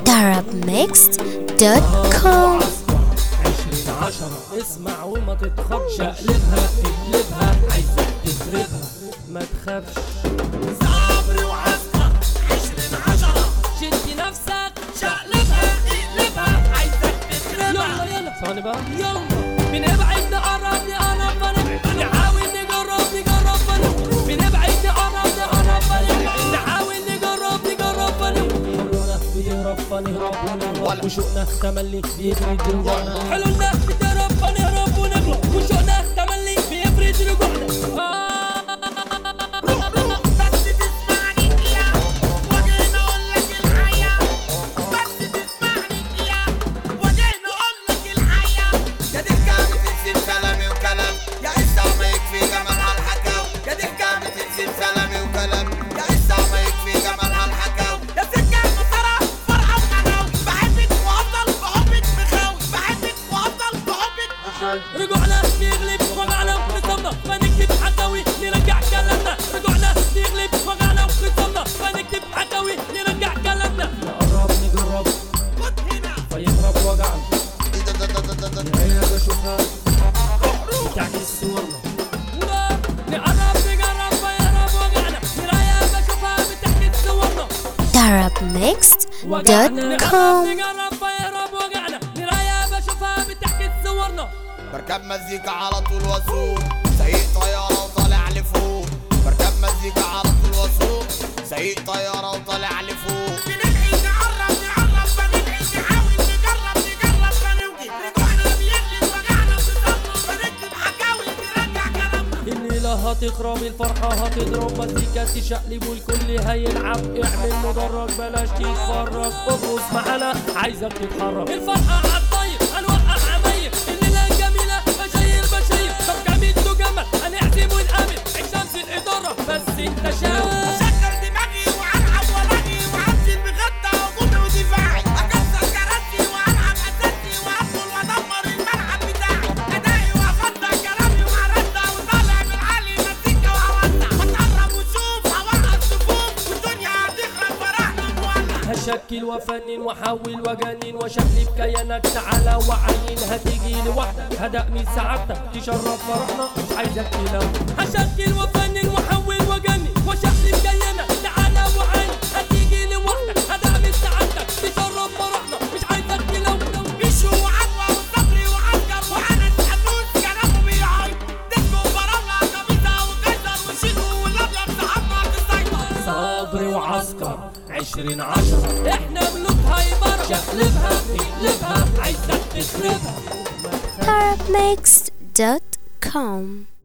arabmixed.com عشرين عشرة اسمع وما تتخضش شقلبها تقلبها عايزك تخربها ما تخافش صبر وعسكر عشرين عشرة شد نفسك شقلبها اقلبها عايزك يلا تخربها يلا ثواني بقى يلا بنبعد نقرب نقرب فنبعد نحاول نجرب نجرب فنبعد بنبعد نقرب نقرب فنبعد نحاول نجرب نجرب فنبعد حلونا بيهرب فنهرب ونغلط وشوقنا تملي بيفرد رجوعنا حلونا بتهرب فنهرب ونغلط وشوقنا تملي بيفرد رجوعنا بس تسمعني يا وجينا اقول لك الحياة بس تسمعني يا وجينا اقول لك الحياة يا ضحكة بتنسب كلامي وكلام يا قصة ما يكفي جمالها الحكاوي يا ضحكة بتنسب كلامي وكلام يا قصة ما يكفي جمالها الحكاوي يا سكة مسطرة فرحة وحلاوة بحبك وافضل بحبك مخاوي بحبك وافضل بحبك رجوعنا نغلب وجعنا وخصمنا فنكتب حكاوي نرجع كلامنا رجوعنا نغلب وجعنا وخصمنا فنكتب حكاوي نرجع كلامنا نقرب نجرب خد هنا فيهرب وجعنا نهاية بشوفها بتعكس صورنا نقرب نجرب فيهرب وجعنا نهاية بشوفها بتعكس صورنا وجعنا نقرب arabmixed.com نجرب فيهرب وجعنا نهاية بشوفها بتعكس صورنا بركب مزيكا على طول واسوق سايق طيارة وطالع لفوق بركب مزيكا على طول واسوق سايق طيارة وطالع لفوق بندعي نقرب نقرب بندعي نحاول نجرب نجرب فنوجد رجوعنا بيغلب وجعنا بنصبر بنكتب حكاوي نرجع كلامنا الليلة هتخرب الفرحة هتضرب مزيكا تشقلب والكل هيلعب اعمل مدرج بلاش تتفرج ارقص معانا عايزك تتحرك الفرحة عالطيب هنوقع عمايل الليلة جميلة بشاير بشاير طب جميل تو جمل هنعزم ونقابل الشمس الإدارة بس انت شاور اشكر دماغي والعب وراني وانزل بخطة هجومي ودفاعي اكسر كراسي والعب اساسي وادخل وادمر الملعب بتاعي ادائي واخدع كلامي وهردع وطالع بالعالي مزيكا وهوسع بتقرب وشوف هوقف صفوف والدنيا هتخرب فرحنا مولع هشكل وفنن واحول واجنن واشقلب كيانك تعالى وعين هتيجي لوحدك هدأني سعادتك تشرف فرحنا مش عايزك تلوم هشكل وفنن واحول واجنن واشقلب كيانك تعالى وعين هتيجي لوحدك هدأني سعادتك تشرف فرحنا مش عايزك تلوم بيشو وعدوى وصبري وعسكر وانس حدوث كلامه بيعيط ديسكو وفراولة قميصة وقيصر وشيكو والابيض صحابنا تسيطر صبري وعسكر عشرين عشرة احنا ملوك هايبر شقلبها تقلبها عايزك تخربها arabmixed.com